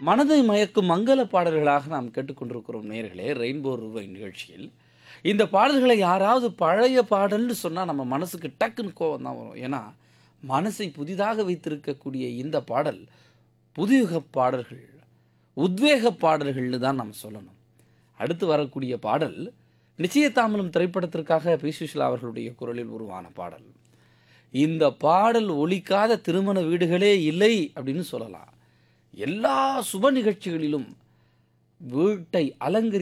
மனதை மயக்கும் மங்கள பாடல்களாக நாம் கேட்டுக்கொண்டிருக்கிறோம் நேர்களே ரெயின்போ ரூபாய் நிகழ்ச்சியில் இந்த பாடல்களை யாராவது பழைய பாடல்னு சொன்னால் நம்ம மனசுக்கு டக்குன்னு கோவம் தான் வரும் ஏன்னா மனசை புதிதாக வைத்திருக்கக்கூடிய இந்த பாடல் புதுயுக பாடல்கள் உத்வேக பாடல்கள்னு தான் நாம் சொல்லணும் அடுத்து வரக்கூடிய பாடல் நிச்சயதாமலம் திரைப்படத்திற்காக பி சுஷிலா அவர்களுடைய குரலில் உருவான பாடல் இந்த பாடல் ஒலிக்காத திருமண வீடுகளே இல்லை அப்படின்னு சொல்லலாம் எல்லா சுப நிகழ்ச்சிகளிலும் வீட்டை அலங்கரி